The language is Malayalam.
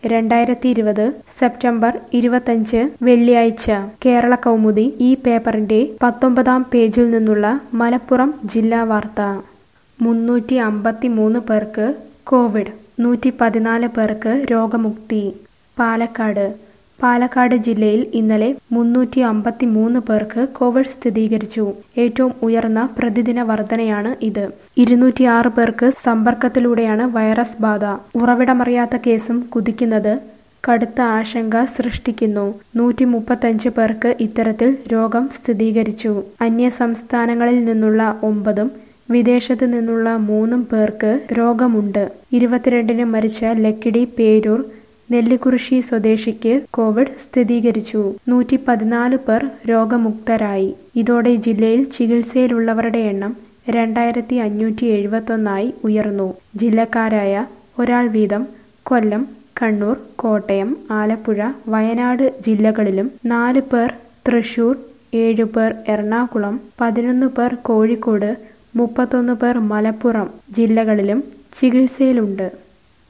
രണ്ടായിരത്തി ഇരുപത് സെപ്റ്റംബർ ഇരുപത്തഞ്ച് വെള്ളിയാഴ്ച കേരള കൗമുദി ഈ പേപ്പറിന്റെ പത്തൊമ്പതാം പേജിൽ നിന്നുള്ള മലപ്പുറം ജില്ലാ വാർത്ത മുന്നൂറ്റി അമ്പത്തി മൂന്ന് പേർക്ക് കോവിഡ് നൂറ്റി പതിനാല് പേർക്ക് രോഗമുക്തി പാലക്കാട് പാലക്കാട് ജില്ലയിൽ ഇന്നലെ മുന്നൂറ്റി അമ്പത്തി മൂന്ന് പേർക്ക് കോവിഡ് സ്ഥിരീകരിച്ചു ഏറ്റവും ഉയർന്ന പ്രതിദിന വർധനയാണ് ഇത് ഇരുന്നൂറ്റിയാറ് പേർക്ക് സമ്പർക്കത്തിലൂടെയാണ് വൈറസ് ബാധ ഉറവിടമറിയാത്ത കേസും കുതിക്കുന്നത് കടുത്ത ആശങ്ക സൃഷ്ടിക്കുന്നു നൂറ്റി മുപ്പത്തഞ്ച് പേർക്ക് ഇത്തരത്തിൽ രോഗം സ്ഥിരീകരിച്ചു അന്യ സംസ്ഥാനങ്ങളിൽ നിന്നുള്ള ഒമ്പതും വിദേശത്ത് നിന്നുള്ള മൂന്നും പേർക്ക് രോഗമുണ്ട് ഇരുപത്തിരണ്ടിന് മരിച്ച ലക്കിടി പേരൂർ നെല്ലിക്കുറിശി സ്വദേശിക്ക് കോവിഡ് സ്ഥിരീകരിച്ചു നൂറ്റി പതിനാല് പേർ രോഗമുക്തരായി ഇതോടെ ജില്ലയിൽ ചികിത്സയിലുള്ളവരുടെ എണ്ണം രണ്ടായിരത്തി അഞ്ഞൂറ്റി എഴുപത്തൊന്നായി ഉയർന്നു ജില്ലക്കാരായ ഒരാൾ വീതം കൊല്ലം കണ്ണൂർ കോട്ടയം ആലപ്പുഴ വയനാട് ജില്ലകളിലും നാല് പേർ തൃശൂർ ഏഴു പേർ എറണാകുളം പതിനൊന്ന് പേർ കോഴിക്കോട് മുപ്പത്തൊന്ന് പേർ മലപ്പുറം ജില്ലകളിലും ചികിത്സയിലുണ്ട്